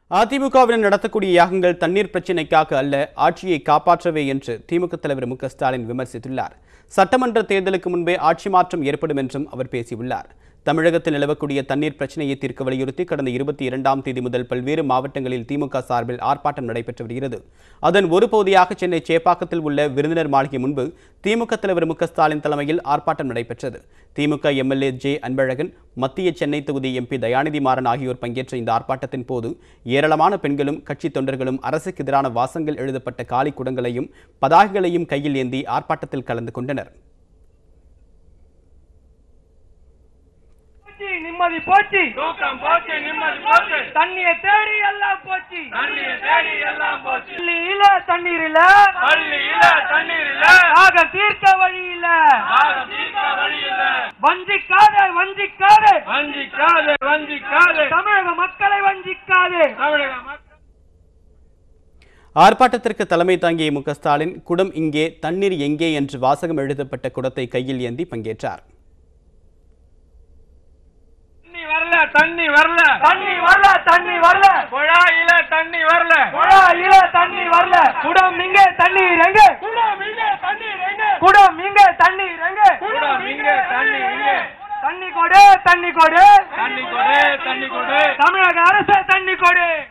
அதிமுகவினர் நடத்தக்கூடிய யாகங்கள் தண்ணீர் பிரச்சினைக்காக அல்ல ஆட்சியை காப்பாற்றவே என்று திமுக தலைவர் மு க ஸ்டாலின் விமர்சித்துள்ளார் சட்டமன்ற தேர்தலுக்கு முன்பே ஆட்சி மாற்றம் ஏற்படும் என்றும் அவர் பேசியுள்ளார் தமிழகத்தில் நிலவக்கூடிய தண்ணீர் பிரச்சனையை தீர்க்க வலியுறுத்தி கடந்த இருபத்தி இரண்டாம் தேதி முதல் பல்வேறு மாவட்டங்களில் திமுக சார்பில் ஆர்ப்பாட்டம் நடைபெற்று வருகிறது அதன் ஒரு பகுதியாக சென்னை சேப்பாக்கத்தில் உள்ள விருந்தினர் மாளிகை முன்பு திமுக தலைவர் மு க ஸ்டாலின் தலைமையில் ஆர்ப்பாட்டம் நடைபெற்றது திமுக எம்எல்ஏ ஜே அன்பழகன் மத்திய சென்னை தொகுதி எம்பி தயாநிதி மாறன் ஆகியோர் பங்கேற்ற இந்த ஆர்ப்பாட்டத்தின் போது ஏராளமான பெண்களும் கட்சி தொண்டர்களும் அரசுக்கு எதிரான வாசங்கள் எழுதப்பட்ட காலி குடங்களையும் பதாகைகளையும் கையில் ஏந்தி ஆர்ப்பாட்டத்தில் கலந்து கொண்டனர் போச்சு நிம்மதி போச்சு தூக்கம் போச்சு நிம்மதி போச்சு தண்ணிய தேடி எல்லாம் போச்சு தண்ணிய தேடி எல்லாம் போச்சு பள்ளியில தண்ணீர் இல்ல பள்ளியில தண்ணீர் இல்ல ஆக தீர்க்க வழி இல்ல தாகம் தீர்க்க வழி இல்ல வஞ்சிக்காதே வஞ்சிக்காதே வஞ்சிக்காதே வஞ்சிக்காதே தமிழக மக்களை வஞ்சிக்காதே தமிழக மக்கள் ஆர்ப்பாட்டத்திற்கு தலைமை தாங்கிய மு க ஸ்டாலின் குடம் இங்கே தண்ணீர் எங்கே என்று வாசகம் எழுதப்பட்ட குடத்தை கையில் ஏந்தி பங்கேற்றார் தண்ணி வரல தண்ணி வரல தண்ணி வரல தண்ணி வரல குழாயில தண்ணி வரல குழாயில தண்ணி வரல குடம் இங்க தண்ணீர் எங்க குடம் இங்க தண்ணீர் எங்க குடம் இங்க தண்ணீர் எங்க குடம் இங்க தண்ணி இங்க தண்ணி கொடு தண்ணி கொடு தண்ணி கொடு தண்ணி கொடு தமிழக அரசு தண்ணி கொடு